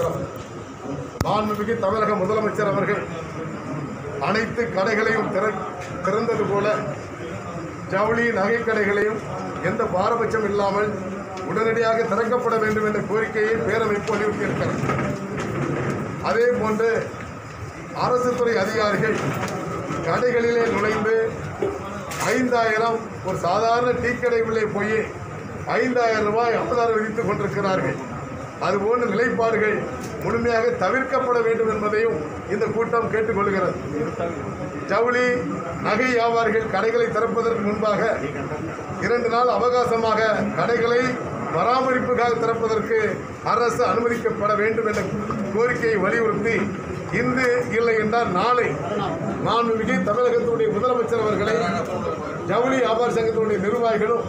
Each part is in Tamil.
கொண்டிருக்கிறோம் மாண்புமிகு தமிழக முதலமைச்சர் அவர்கள் அனைத்து கடைகளையும் திற- திறந்தது போல ஜவுளி நகை கடைகளையும் எந்த பாரபட்சம் இல்லாமல் உடனடியாக திறக்கப்பட வேண்டும் என்ற கோரிக்கையை பேரமைப்பு வலியுறுத்தியிருக்கிறது அதே போன்று அரசு துறை அதிகாரிகள் கடைகளிலே நுழைந்து ஐந்தாயிரம் ஒரு சாதாரண டீ கடை உள்ளே போய் ஐந்தாயிரம் ரூபாய் அபதாரம் விதித்துக் கொண்டிருக்கிறார்கள் அதுபோன்ற நிலைப்பாடுகள் முழுமையாக தவிர்க்கப்பட வேண்டும் என்பதையும் இந்த கூட்டம் கேட்டுக்கொள்கிறது ஜவுளி நகை வியாபாரிகள் கடைகளை திறப்பதற்கு முன்பாக இரண்டு நாள் அவகாசமாக கடைகளை பராமரிப்புக்காக திறப்பதற்கு அரசு அனுமதிக்கப்பட வேண்டும் என்ற கோரிக்கையை வலியுறுத்தி இன்று இல்லை என்றால் நாளை மாண்புமிகு தமிழகத்தினுடைய முதலமைச்சர் அவர்களை ஜவுளி வியாபாரி சங்கத்தினுடைய நிர்வாகிகளும்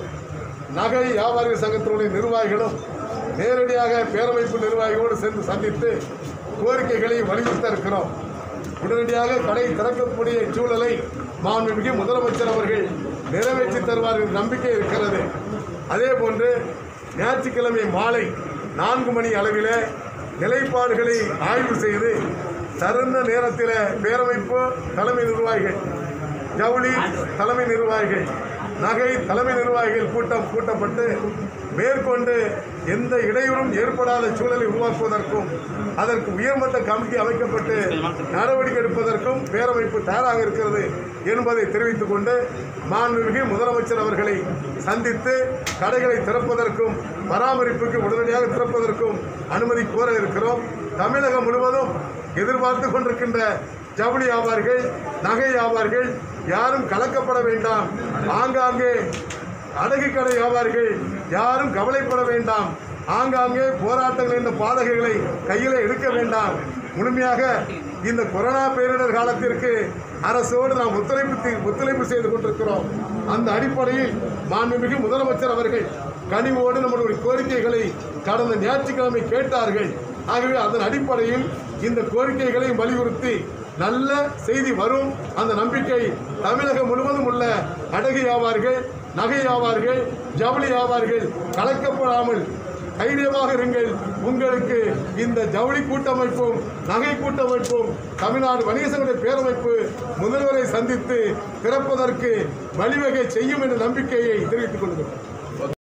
நகை வியாபாரிகள் சங்கத்தினுடைய நிர்வாகிகளும் நேரடியாக பேரமைப்பு நிர்வாகிகளோடு சென்று சந்தித்து கோரிக்கைகளை வலியுறுத்த இருக்கிறோம் உடனடியாக கடை திறக்கக்கூடிய சூழலை மாண்புமிகு முதலமைச்சர் அவர்கள் நிறைவேற்றி தருவார் என்ற நம்பிக்கை இருக்கிறது அதே போன்று ஞாயிற்றுக்கிழமை மாலை நான்கு மணி அளவில் நிலைப்பாடுகளை ஆய்வு செய்து தருண நேரத்தில் பேரமைப்பு தலைமை நிர்வாகிகள் ஜவுளி தலைமை நிர்வாகிகள் நகை தலைமை நிர்வாகிகள் கூட்டம் கூட்டப்பட்டு மேற்கொண்டு எந்த இடையூறும் ஏற்படாத சூழலை உருவாக்குவதற்கும் அதற்கு உயர்மட்ட கமிட்டி அமைக்கப்பட்டு நடவடிக்கை எடுப்பதற்கும் பேரமைப்பு தயாராக இருக்கிறது என்பதை தெரிவித்துக் கொண்டு மாண்புமிகு முதலமைச்சர் அவர்களை சந்தித்து கடைகளை திறப்பதற்கும் பராமரிப்புக்கு உடனடியாக திறப்பதற்கும் அனுமதி கோர இருக்கிறோம் தமிழகம் முழுவதும் எதிர்பார்த்து கொண்டிருக்கின்ற ஜவுளி வியாபாரிகள் நகை வியாபாரிகள் யாரும் கலக்கப்பட வேண்டாம் ஆங்காங்கே அடகு கடை வியாபாரிகள் யாரும் கவலைப்பட வேண்டாம் ஆங்காங்கே போராட்டங்கள் என்ற பாதகைகளை கையிலே எடுக்க வேண்டாம் முழுமையாக இந்த கொரோனா பேரிடர் காலத்திற்கு அரசோடு நாம் ஒத்துழைப்பு ஒத்துழைப்பு செய்து கொண்டிருக்கிறோம் அந்த அடிப்படையில் மாண்புமிகு முதலமைச்சர் அவர்கள் கனிவோடு நம்முடைய கோரிக்கைகளை கடந்த ஞாயிற்றுக்கிழமை கேட்டார்கள் ஆகவே அதன் அடிப்படையில் இந்த கோரிக்கைகளை வலியுறுத்தி நல்ல செய்தி வரும் அந்த நம்பிக்கை தமிழகம் முழுவதும் உள்ள அடகு வியாபாரிகள் நகை வியாபாரிகள் ஜவுளி வியாபாரிகள் கலக்கப்படாமல் தைரியமாக இருங்கள் உங்களுக்கு இந்த ஜவுளி கூட்டமைப்பும் நகை கூட்டமைப்பும் தமிழ்நாடு வணிக சங்கடைய பேரமைப்பு முதல்வரை சந்தித்து திறப்பதற்கு வழிவகை செய்யும் என்ற நம்பிக்கையை தெரிவித்துக் கொள்கிறோம்